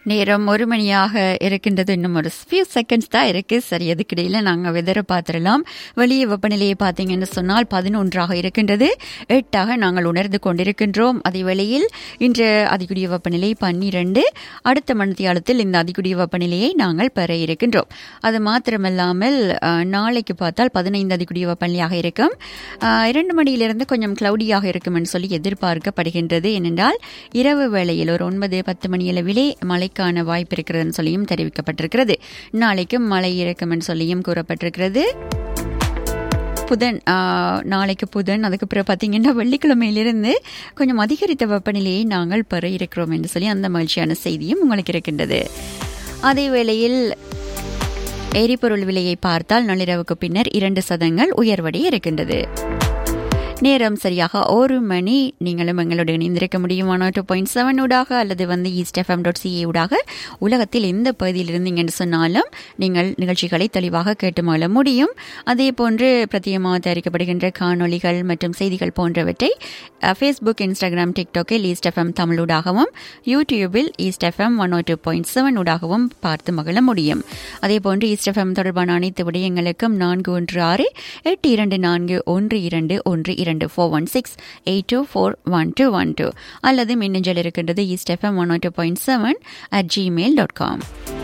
நேரம் ஒரு மணியாக இருக்கின்றது இன்னும் ஒரு ஃபியூ செகண்ட்ஸ் தான் இருக்கு சரி அதுக்கிடையில நாங்கள் வெதரை பார்த்துடலாம் வெளியே வெப்பநிலையை பார்த்தீங்கன்னு சொன்னால் பதினொன்றாக இருக்கின்றது எட்டாக நாங்கள் உணர்ந்து கொண்டிருக்கின்றோம் அதே வேளையில் இன்று அதிகுடிய வெப்பநிலை பன்னிரண்டு அடுத்த மணித்தியாலத்தில் இந்த அதிகுடிய வெப்பநிலையை நாங்கள் பெற இருக்கின்றோம் அது மாத்திரமல்லாமல் அஹ், நாளைக்கு பார்த்தால் பதினைந்து அதிகுடிய வெப்பநிலையாக இருக்கும் அஹ், இரண்டு மணியிலிருந்து கொஞ்சம் கிளவுடியாக இருக்கும் என்று சொல்லி எதிர்பார்க்கப்படுகின்றது ஏனென்றால் இரவு வேளையில் ஒரு ஒன்பது பத்து மணி அளவிலே மழைக்கான வாய்ப்பு இருக்கிறதுன்னு சொல்லியும் தெரிவிக்கப்பட்டிருக்கிறது நாளைக்கும் மழை இருக்கும் என்று சொல்லியும் கூறப்பட்டிருக்கிறது புதன் ஆ, நாளைக்கு புதன் அதுக்கு பிறகு பார்த்தீங்கன்னா வெள்ளிக்கிழமையிலிருந்து கொஞ்சம் அதிகரித்த வெப்பநிலையை நாங்கள் பெற இருக்கிறோம் என்று சொல்லி அந்த மகிழ்ச்சியான செய்தியும் உங்களுக்கு இருக்கின்றது அதே வேளையில் எரிபொருள் விலையை பார்த்தால் நள்ளிரவுக்கு பின்னர் இரண்டு சதங்கள் உயர்வடைய இருக்கின்றது நேரம் சரியாக ஒரு மணி நீங்களும் எங்களுடன் இணைந்திருக்க முடியுமான டூ பாயிண்ட் செவன் ஊடாக அல்லது வந்து ஈஸ்ட் எஃப்எம் டாட் சிஏ ஊடாக உலகத்தில் எந்த பகுதியில் இருந்தீங்கன்னு சொன்னாலும் நீங்கள் நிகழ்ச்சிகளை தெளிவாக கேட்டு மகிழ முடியும் அதே போன்று பிரத்யேகமாக தயாரிக்கப்படுகின்ற காணொளிகள் மற்றும் செய்திகள் போன்றவற்றை ஃபேஸ்புக் இன்ஸ்டாகிராம் டிக்டாக்கில் ஈஸ்ட் எஃப்எம் தமிழூடாகவும் யூடியூபில் East FM one O two point seven ஊடாகவும் பார்த்து மகிழ முடியும் அதே போன்று ஈஸ்ட் எஃப்எம் தொடர்பான அனைத்து விடயங்களுக்கும் நான்கு ஒன்று ஆறு எட்டு இரண்டு நான்கு ஒன்று இரண்டு ஒன்று இரண்டு four one six eight two four one two one two அல்லது மின்னஞ்சல் இருக்கின்றது East FM one two point seven at Gmail dot com